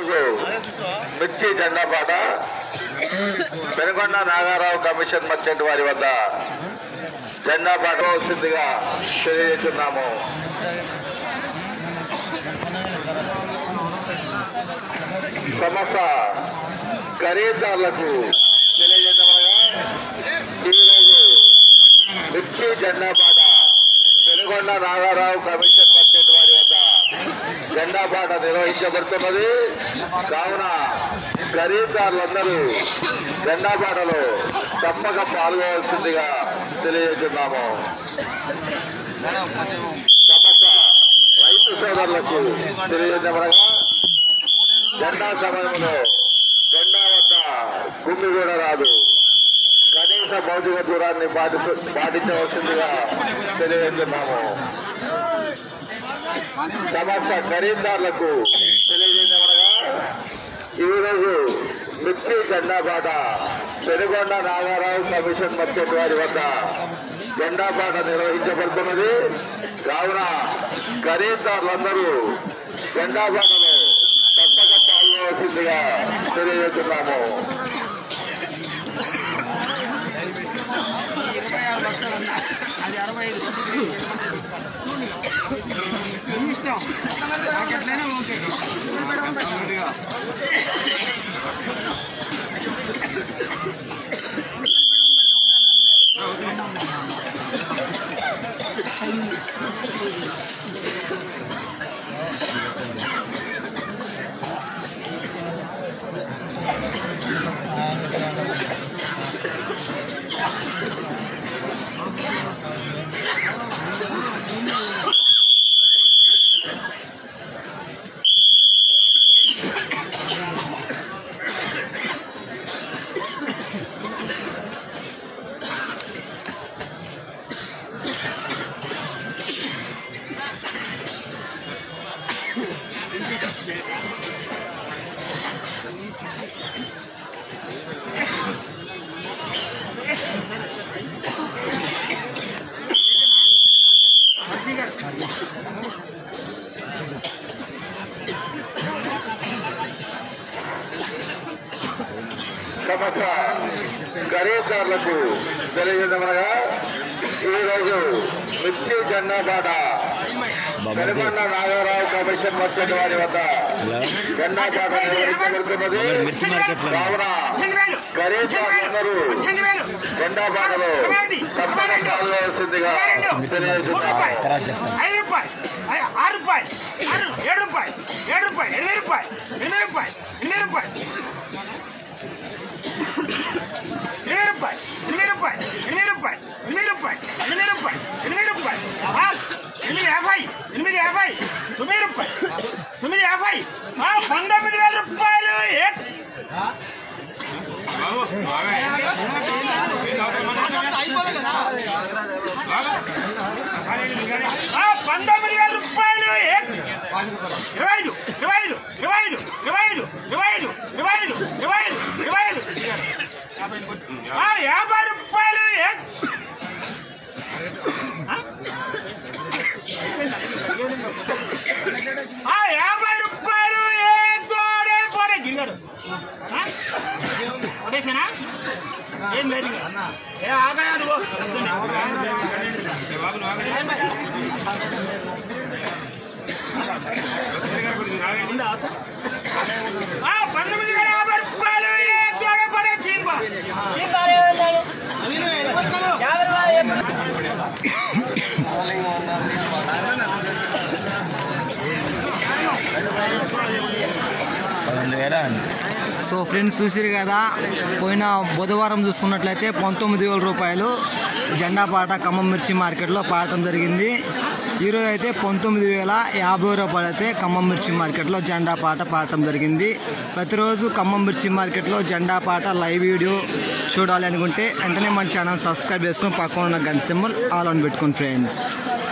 మిర్చి జెండా పాట పెనుకొండ నాగారావు కమిషన్ మర్చెంట్ వారి వద్ద జెండా పాట వస్తుందిగా తెలియజేస్తున్నాము సమస్త ఖరీదారులకు తెలియజేయమనగా ఈరోజు మిర్చి జెండా పాట పెనుగొండ నాగారావు కమిషన్ మర్చెంట్ వారి వద్ద జెండా పాట నిర్వహించబడుతున్నది కావున ఖరీదారులందరూ జెండా పాటలో తప్పక పాల్గొవలసిందిగా తెలియజేస్తున్నాము సమస్త రైతు సోదరులకు తెలియజేయమనగా జెండా సమయంలో జెండా వద్ద గుమ్మి కూడా రాదు కనీస భౌతిక దూరాన్ని పాటి పాటించవలసిందిగా తెలియజేస్తున్నాము సమస్త ఖరీదారులకు తెలియజేయమనగా ఈరోజు మిర్చి జెండా పాట పెనుగొండ నాగారావు కమిషన్ మర్చెంట్ వారి వద్ద జెండా పాట నిర్వహించబడుతున్నది కావున ఖరీదారులందరూ జెండా పాటలో తప్పక పాల్గొవలసిందిగా తెలియజేస్తున్నాము అది అరవై ఐదు మీ ఇష్టం నాకు ఎట్లయినా ఓకే సమస్త ఖరీదారులకు తెలియజేయమనగా ఈరోజు మిర్చి జెండా పాట పెనుగొండ నాగారావు కమిషన్ మర్చెంట్ వారి వద్ద జెండా పాట నిర్వహించబడుతున్నది మిర్చి మార్కెట్లో కావున పద్దెనిమిది వేలు ఖరీదారులందరూ పద్దెనిమిది వేలు జెండా పాటలో తప్పక పాల్గొవలసిందిగా మూడు తెలియజేస్తున్నాము రూపాయలు తర్వాత చేస్తాం ఐదు రూపాయలు ఐ- ఆరు రూపాయలు ఆరు ఏడు రూపాయలు ఏడు రూపాయలు ఎనిమిది రూపాయలు ఎనిమిది రూపాయలు ఎనిమిది రూపాయలు ఎనిమిది రూపాయలు ఎనిమిది రూపాయలు ఎనిమిది రూపాయలు ఎనిమిది రూపాయలు ఎనిమిది రూపాయలు ఎనిమిది రూపాయలు ఆ, ఎనిమిది యాభై ఎనిమిది యాభై తొమ్మిది రూపాయలు తొమ్మిది యాభై ఆ, పంతొమ్మిది వేల రూపాయలు ఏ ఆ, పంతొమ్మిది వేల రూపాయలు ఏ ఇరవై ఐదు ఇరవై ఐదు ఇరవై ఐదు ఇరవై ఐదు ఇరవై ఐదు ఇరవై ఐదు ఇరవై ఐదు ఇరవై ఐదు ఆ, యాభై రూపాయలు ఏ ఆ? ఆ, యాభై రూపాయలు ఏ తోడే పోరే గిరిగారు ఆ? కొట్టేసానా ఏం లేదు ఇంకా. ఏ ఆగాయా నువ్వు ఉందా సార్? ఆ, పంతొమ్మిది వేల యాభై రూపాయలు ఏ తోడే పోరే చీన్బా పదకొండు వేల అండి సో ఫ్రెండ్స్ చూసిరు కదా పోయిన బుధవారం చూసుకున్నట్లయితే పంతొమ్మిది వేల రూపాయలు జెండా పాట ఖమ్మం మిర్చి మార్కెట్లో పాడటం జరిగింది ఈరోజు అయితే పంతొమ్మిది వేల యాభై రూపాయలు అయితే ఖమ్మం మిర్చి మార్కెట్లో జెండా పాట పాడటం జరిగింది ప్రతిరోజు ఖమ్మం మిర్చి మార్కెట్లో జెండా పాట లైవ్ వీడియో చూడాలి అనుకుంటే వెంటనే మన ఛానల్ సబ్స్క్రైబ్ చేసుకుని పక్కన ఉన్న గంట సింబల్ ఆల్ ఆన్ పెట్టుకోండి ఫ్రెండ్స్